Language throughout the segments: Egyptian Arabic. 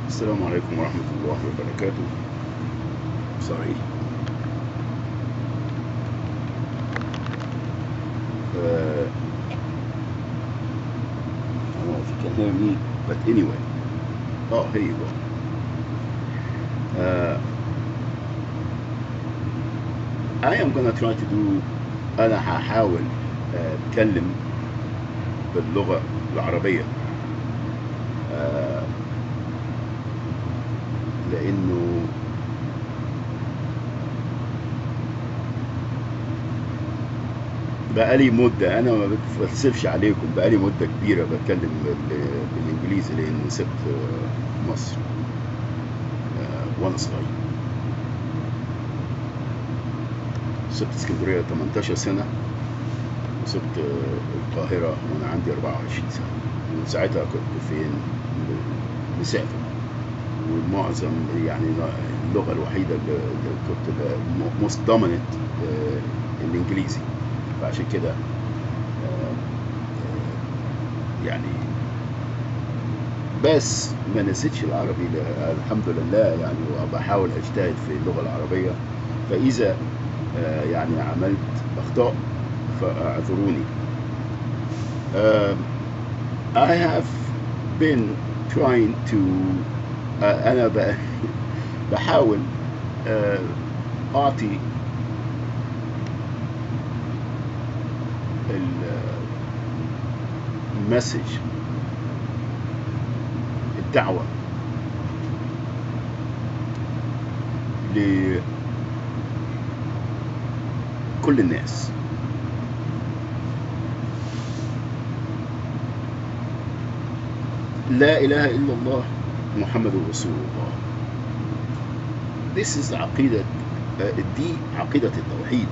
السلام عليكم ورحمة الله وبركاته sorry uh, I don't know if you can hear me but anyway oh here you go uh, I am gonna try to do أنا هحاول أتكلم باللغة العربية آه، لأنه بقالي مدة أنا ما بتفلسفش عليكم بقالي مدة كبيرة بتكلم بال- بالإنجليزي لأن سبت آه، مصر آه، وأنا صغير سبت اسكندرية 18 سنة وسبت آه، القاهرة وأنا عندي 24 سنة ومن ساعتها كنت فين م- مسافر والمعظم يعني اللغة الوحيدة اللي اللي كنت موست دوميننت الإنجليزي فعشان كده آه، آه، يعني بس ما نسيتش العربي ل- الحمد لله يعني وبحاول اجتهد في اللغة العربية فإذا آه، يعني عملت أخطاء فاعذروني آم، I have been trying to آه، أنا ب- بحاول آه، أعطي المسج الدعوة لكل الناس لا إله إلا الله محمد رسول الله This is عقيدة آه، دي عقيدة التوحيد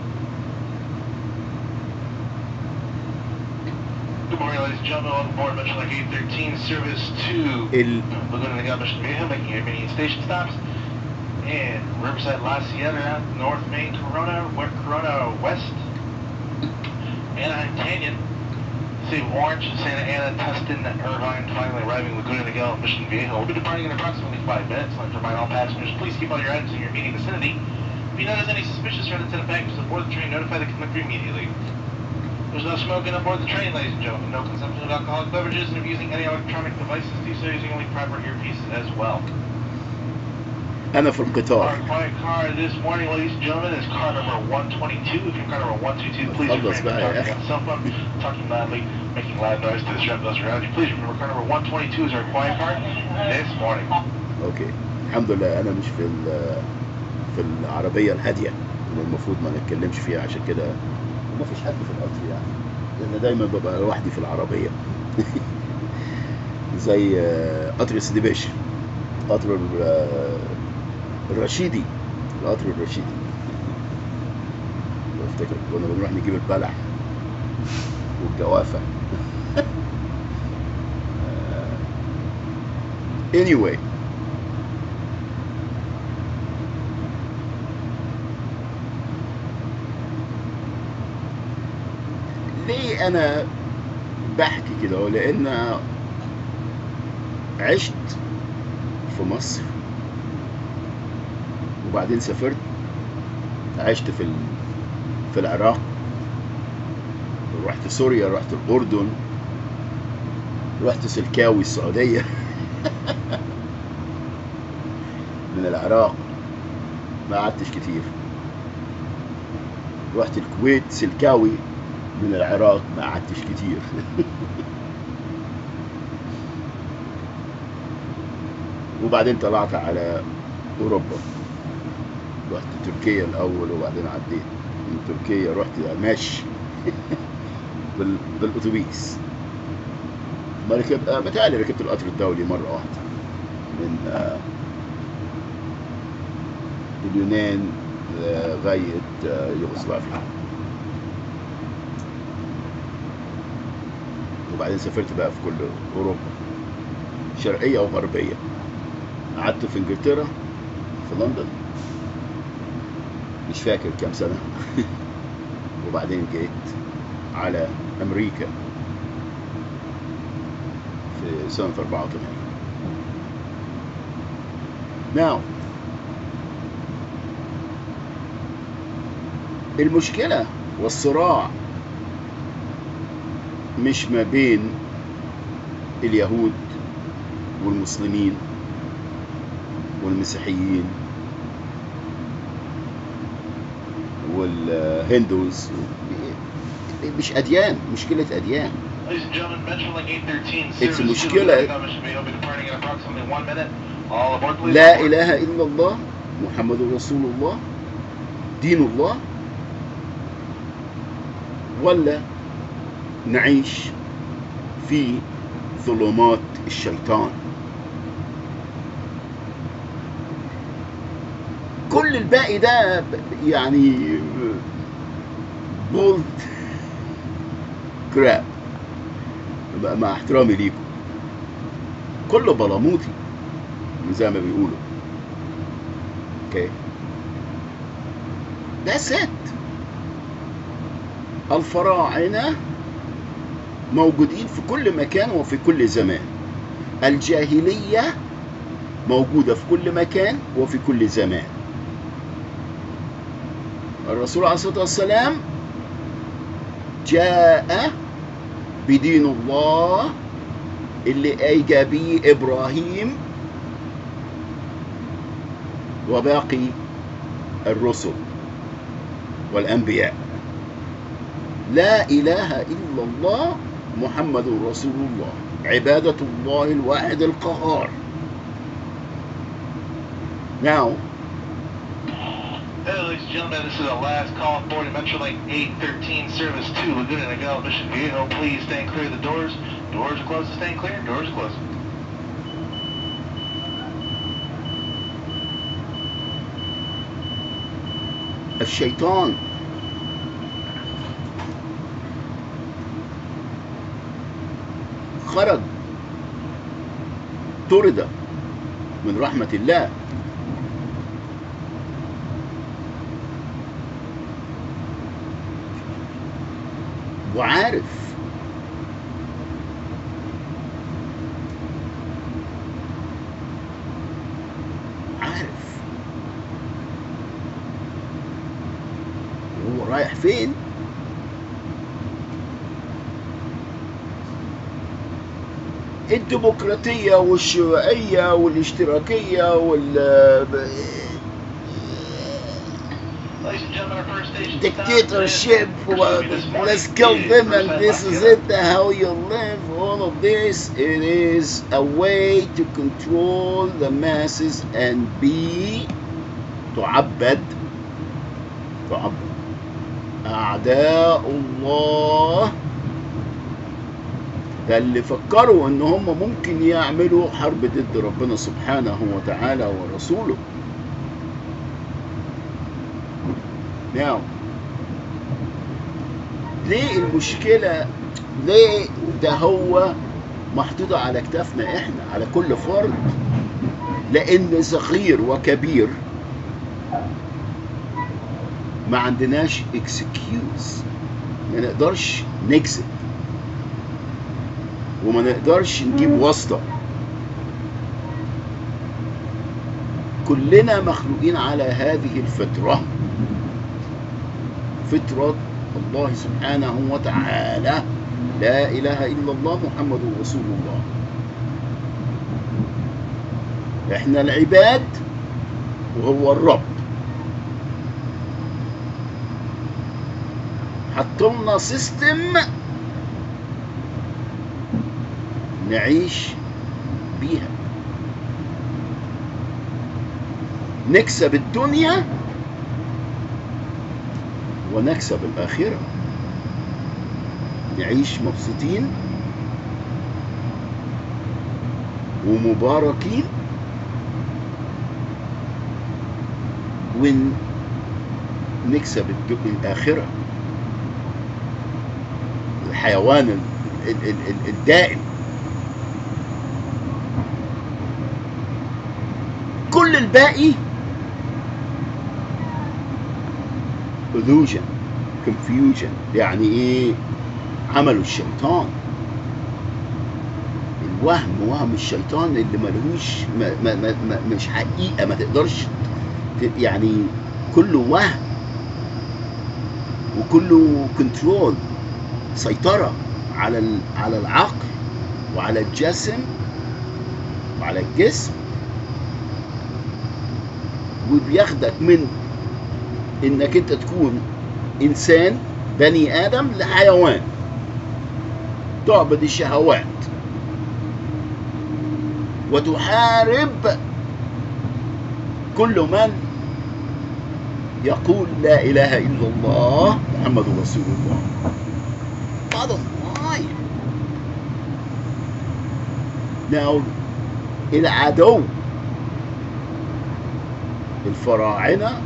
Good morning, ladies and gentlemen. Welcome aboard Metrolink 813 service to ال Laguna Niguel, Mission Viejo, making your immediate station stops. And Riverside, La Sierra, North Main, Corona, West Corona West, Anaheim Canyon, City of Orange, Santa Ana, Tustin, Irvine, finally arriving Laguna Niguel, Mission Viejo. We'll be departing in approximately five minutes. I'd like to remind all passengers, please keep all your items in your immediate vicinity. If you notice any suspicious or unintended packages aboard the train, notify the conductor immediately. There's no smoking aboard the train, ladies and gentlemen. No consumption of alcoholic beverages, and if using any electronic devices, do so using only proper earpieces as well. أنا في Our القطار quiet car this morning, ladies and gentlemen, is car number 122. If you're car number 122, please خلص refrain from بقى يا talking أخي. on cell phone, talking loudly, making loud noise to disrupt those around you. Please remember, car number 122 is our quiet car this morning. اوكي الحمد لله انا مش في ال- في العربيه الهاديه اللي المفروض ما نتكلمش فيها عشان كده ما فيش حد في القطر يعني لان دايما ببقى لوحدي في العربيه زي آه، قطر سيدي باشا قطر ال- آه، الرشيدي القطر الرشيدي بفتكر كنا بنروح نجيب البلح والجوافه آه، anyway ليه انا بحكي كده هو لان عشت في مصر وبعدين سافرت عشت في ال... في العراق رحت سوريا رحت الاردن رحت سلكاوي السعوديه من العراق ما قعدتش كتير رحت الكويت سلكاوي من العراق ما قعدتش كتير وبعدين طلعت على اوروبا رحت تركيا الاول وبعدين عديت من تركيا رحت ماشي بال... بالاتوبيس ما ركب آه، بتهيألي ركبت القطر الدولي مرة واحدة من آه، اليونان لغاية آه، يوغوسلافيا وبعدين سافرت بقى في كل أوروبا شرقية وغربية قعدت في إنجلترا في لندن مش فاكر كام سنة وبعدين جيت على أمريكا في سنة 84 Now المشكلة والصراع مش ما بين اليهود والمسلمين والمسيحيين والهندوز مش أديان مشكلة أديان Ladies and gentlemen, Metrolink 813 It's service a to مشكلة. Laguna Mission Bay will be departing in approximately one minute. All aboard please. لا report. إله إلا الله محمد رسول الله دين الله ولا نعيش في ظلمات الشيطان كل الباقي ده ب- يعني بولد كراب مع احترامي ليكم كله بلاموتي زي ما بيقولوا اوكي That's it الفراعنة موجودين في كل مكان وفي كل زمان الجاهلية موجودة في كل مكان وفي كل زمان الرسول عليه الصلاة والسلام جاء بدين الله اللي أيجى به إبراهيم وباقي الرسل والأنبياء لا إله إلا الله محمد رسول الله عبادة الله الواحد القهار Now, Hey, ladies and gentlemen, this is the last call on board Metrolink 813 service to Laguna Niguel Mission Viejo. Please stand clear of the doors. Doors are closed. Stand clear. Doors are closed. الشيطان خرج طرد من رحمة الله وعارف عارف هو رايح فين الديمقراطية والشيوعية والاشتراكية وال Ladies and gentlemen, our first station. dictatorship let's kill them and this is it how you live all of this it is a way to control the masses and be تعبد تعبد أعداء الله ده اللي فكروا ان هم ممكن يعملوا حرب ضد ربنا سبحانه وتعالى ورسوله Now, ليه المشكلة ليه ده هو محطوطة على كتافنا احنا على كل فرد لان صغير وكبير ما عندناش اكسكيوز ما نقدرش نكذب وما نقدرش نجيب واسطة كلنا مخلوقين على هذه الفطرة فطرة الله سبحانه وتعالى لا إله إلا الله محمد رسول الله احنا العباد وهو الرب حطلنا سيستم نعيش بيها نكسب الدنيا ونكسب الآخرة نعيش مبسوطين ومباركين ونكسب الد- الآخرة الحيوان ال- ال- ال- ال- الدائم كل الباقي illusion confusion يعني ايه عملوا الشيطان وهم وهم الشيطان اللي ملهوش ما ما ما ما مش حقيقه ما تقدرش ت- يعني كله وهم وكله كنترول سيطره على ال- على العقل وعلى الجسم وعلى الجسم وبياخدك من انك انت تكون انسان بني ادم لحيوان تعبد الشهوات وتحارب كل من يقول لا اله الا الله محمد رسول الله Bottom line. Now العدو الفراعنه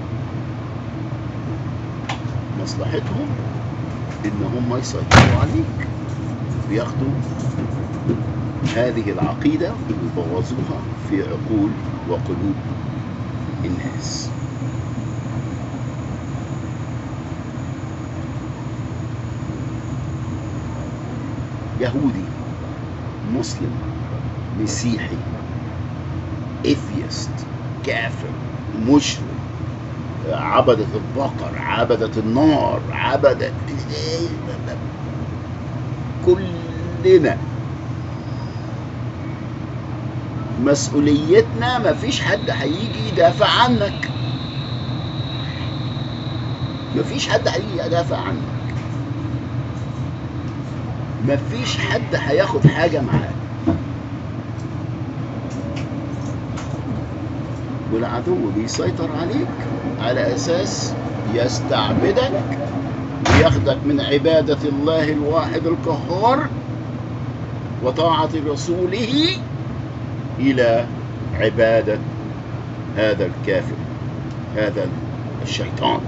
مصلحتهم ان هم يسيطروا عليك بياخدوا هذه العقيدة ويبوظوها في عقول وقلوب الناس يهودي مسلم مسيحي اثيست كافر مشرك عبدة البقر عبدة النار عبدة كلنا مسؤوليتنا مفيش حد هيجي يدافع عنك مفيش حد هيجي يدافع عنك مفيش حد هياخد حاجة معاك والعدو بيسيطر عليك على أساس يستعبدك وياخدك من عبادة الله الواحد القهار وطاعة رسوله إلى عبادة هذا الكافر هذا الشيطان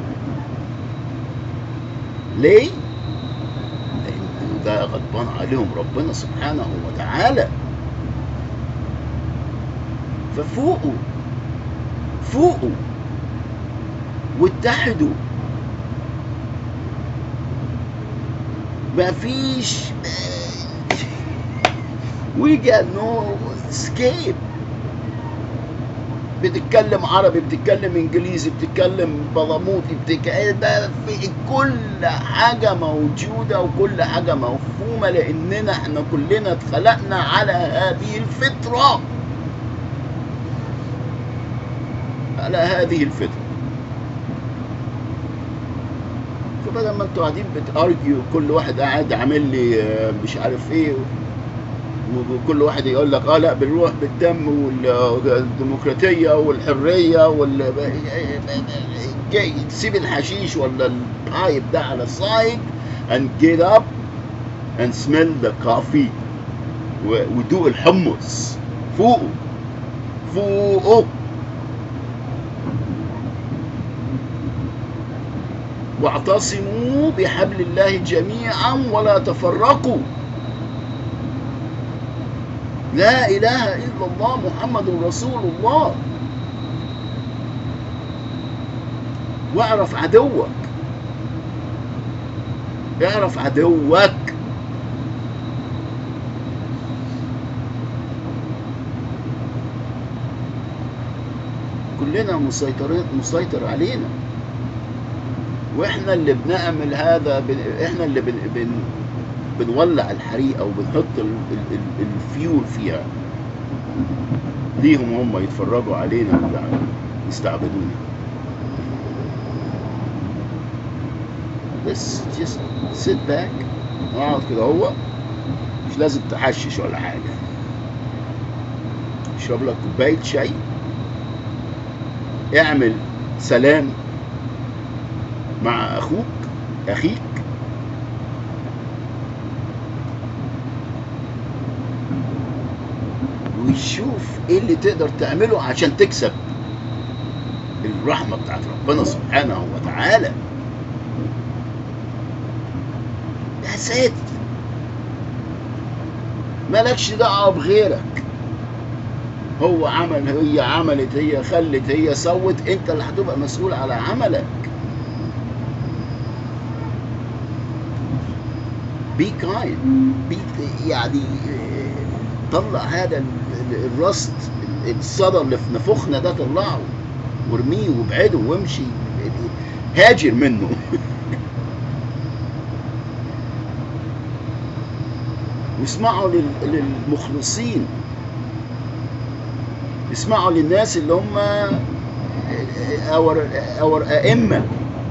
ليه؟ لأنه ده غضبان عليهم ربنا سبحانه وتعالى ففوقوا فوقوا واتحدوا ما فيش we got no escape بتتكلم عربي بتتكلم انجليزي بتتكلم بلاموطي بتتكلم في كل حاجه موجوده وكل حاجه مفهومه لاننا احنا كلنا اتخلقنا على هذه الفطره على هذه الفطره فبدل ما انتوا قاعدين بتارجيو كل واحد قاعد عامل لي آه، مش عارف ايه وكل واحد يقول لك اه لا بنروح بالدم والديمقراطيه والحريه وال جاي تسيب الحشيش ولا البايب ده على السايد and get up and smell the coffee و- ودوق الحمص فوقه فوقه واعتصموا بحبل الله جميعا ولا تفرقوا لا اله الا الله محمد رسول الله واعرف عدوك اعرف عدوك كلنا مسيطرين مسيطر علينا واحنا اللي بنعمل هذا بن... احنا اللي بن... بن... بنولع الحريقه وبنحط ال... ال... ال... الفيول فيها ليهم هم يتفرجوا علينا ويستعبدونا بس just sit back اقعد كده هو مش لازم تحشش ولا حاجه اشرب لك كوبايه شاي اعمل سلام مع اخوك اخيك ويشوف ايه اللي تقدر تعمله عشان تكسب الرحمه بتاعت ربنا سبحانه وتعالى يا سيد مالكش دعوه بغيرك هو عمل هي عملت هي خلت هي سوت انت اللي هتبقى مسؤول على عملك be kind be يعني طلع هذا ال- ال- الرصد ال- الصدى اللي في نفوخنا ده طلعه وارميه وابعده وامشي هاجر منه واسمعوا لل- للمخلصين اسمعوا للناس اللي هم اور اور ائمه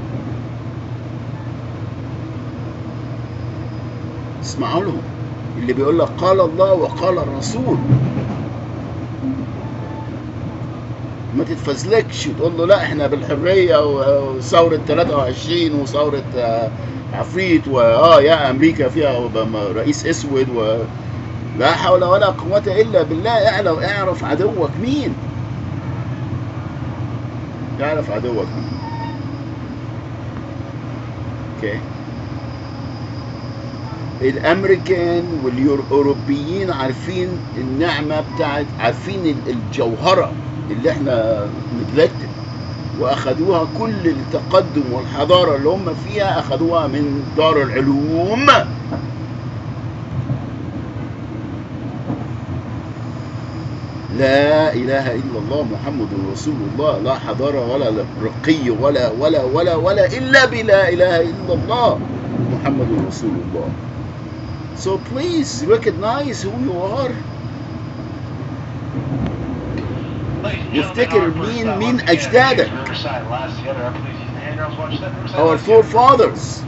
اسمعوا لهم اللي بيقول لك قال الله وقال الرسول ما تتفزلكش وتقول له لا احنا بالحريه و- وثوره 23 وثوره آه، عفريت واه يا امريكا فيها وب- رئيس اسود و لا حول ولا قوه الا بالله اعلم اعرف عدوك مين اعرف عدوك مين اوكي الامريكان والاوروبيين عارفين النعمه بتاعت عارفين ال- الجوهره اللي احنا نجلكتد واخدوها كل التقدم والحضاره اللي هم فيها اخدوها من دار العلوم لا اله الا الله محمد رسول الله لا حضاره ولا رقي ولا ولا ولا ولا الا بلا اله الا الله محمد رسول الله So please recognize who you are. وافتكر مين- مين أجدادك. Our forefathers.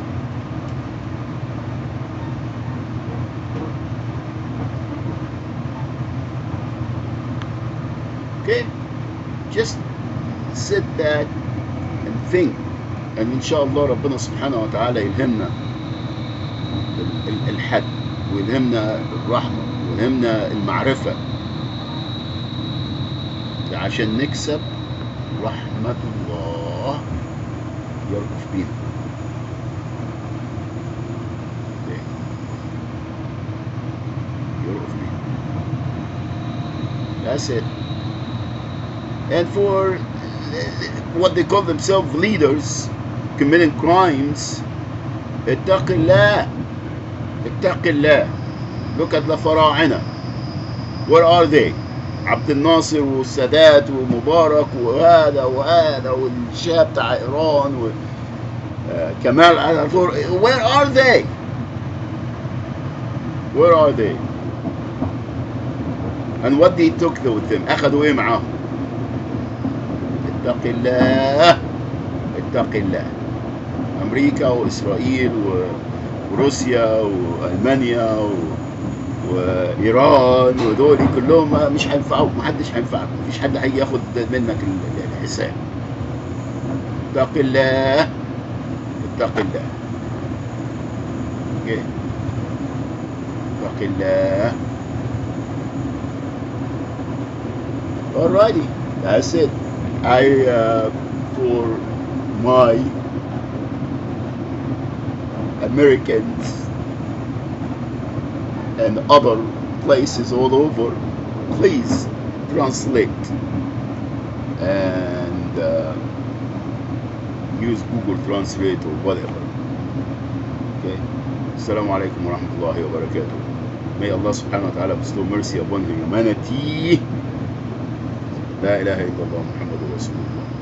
Okay? Just sit back and think. And إن شاء الله ربنا سبحانه وتعالى يلهمنا ال- ال- الحد ويلهمنا الرحمة ويلهمنا المعرفة عشان نكسب رحمة الله يرأف بينا Okay. يرأف بينا That's it. And for what they call themselves leaders committing crimes, اتق الله اتق الله look at the فراعنة where are they عبد الناصر والسادات ومبارك وهذا وهذا والشاه بتاع ايران و آه، كمال اتاتورك where are they where are they and what they took with them اخذوا ايه معاهم اتق الله اتق الله امريكا واسرائيل و... وروسيا والمانيا و... وايران ودول كلهم ما- مش هينفعوك محدش هينفعك مفيش حد هيجي ياخد منك ال- الحساب اتق الله اتق الله اوكي اتق الله Alrighty, that's it. I uh, for my Americans and other places all over, please translate and uh, use Google Translate or whatever. Okay. Assalamu alaikum wa rahmatullahi wa barakatuh. May Allah subhanahu wa ta'ala bestow mercy upon humanity. لا إله إلا الله محمد رسول الله